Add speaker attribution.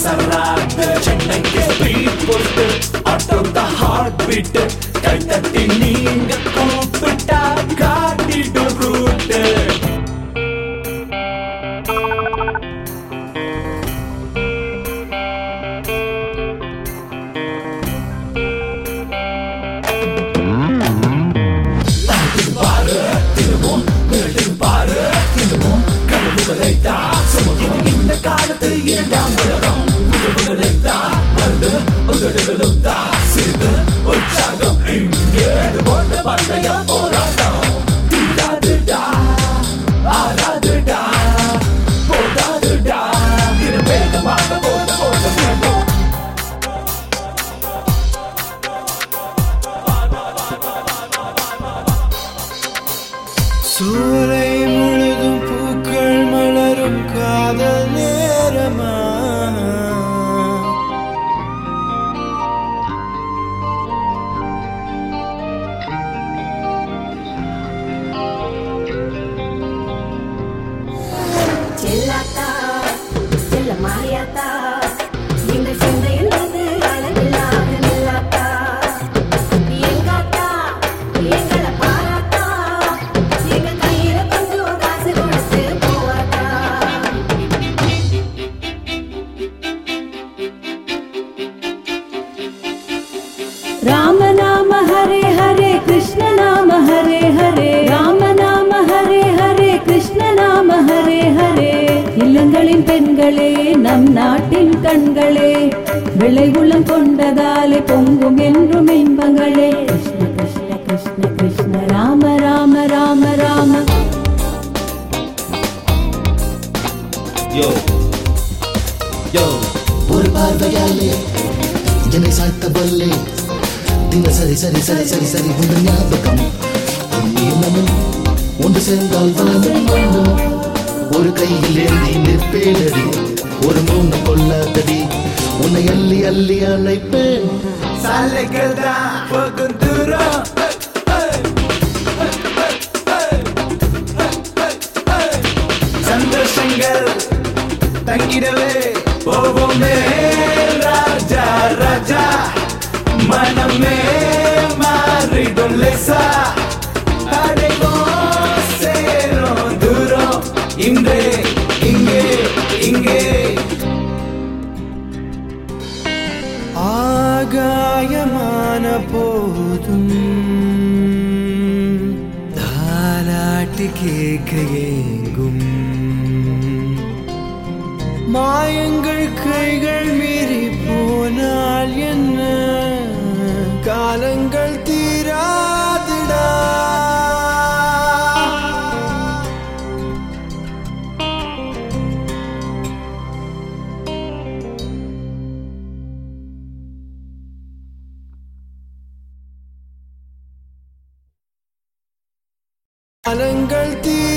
Speaker 1: சராத்து சென்னைக்கு ஸ்பீட் போட்டு ஆட்டோ தான் ஹார்ட் பீட் கை தட்டி நீங்க கூப்பிட்டா காட்டிடும் ரூட்டு இந்த காலத்து இரண்டாம் உலகம் உறவுகளை தான் மருந்து உதடுகளும் தான் சிறு உற்சாகம் இங்கே இது போன்ற பந்தய போராட்டம் தீராதுடா ஆறாதுடா போதாதுடா இது வேகமாக போத போத வேண்டும்
Speaker 2: சூலை முழுதும் பூக்கள் மலரும் காதல் நேரமா
Speaker 3: செல்லாத்தா செல்ல மாறியாத்தா எங்கள் சிந்தையில் வந்து அளவில்லாத நில்லாத்தா எங்காத்தா எங்களை பாராத்தா எங்க கையில கொஞ்சம் காசு கொடுத்து போவாத்தா
Speaker 4: राम नाम हरे हरे कृष्ण नाम हरे हरे ராம நாம ஹரே ஹரே கிருஷ்ண நாம ஹரே ஹரே இல்லங்களின் பெண்களே நம் நாட்டின் கண்களே விளை உளம் கொண்டதாலே பொங்கும் என்றும் இன்பங்களே கிருஷ்ண கிருஷ்ண கிருஷ்ண கிருஷ்ண ராம ராம ராம ராம
Speaker 5: யோ யோ
Speaker 6: ஒரு பார்வையாலே என்னை சாய்த்த பல்லே தினசரி சரி சரி சரி சரி உங்க ஞாபகம் உன் நீளமும் ஒன்று சேர்ந்தால் வளமும் வேண்டும் ஒரு கையில் ஏந்தி நிற்பேனடி ஒரு மூணு கொள்ளாதடி உன்னை அள்ளி அள்ளி அழைப்பேன்
Speaker 1: சாலைகள் தான் போகும் தூரம் சந்தோஷங்கள் தங்கிடவே போவோமே ராஜா ராஜா மனமே மாறிடும் லேசா அடைவோம் சேரும் தூரம் இன்றே இங்கே இங்கே
Speaker 2: ஆகாயமான போதும் தாலாட்டு கேட்க ஏங்கும் மாயங்கள் கைகள் மீறி போனால் என்ன காலங்கள் தீராதுடா காலங்கள் தீ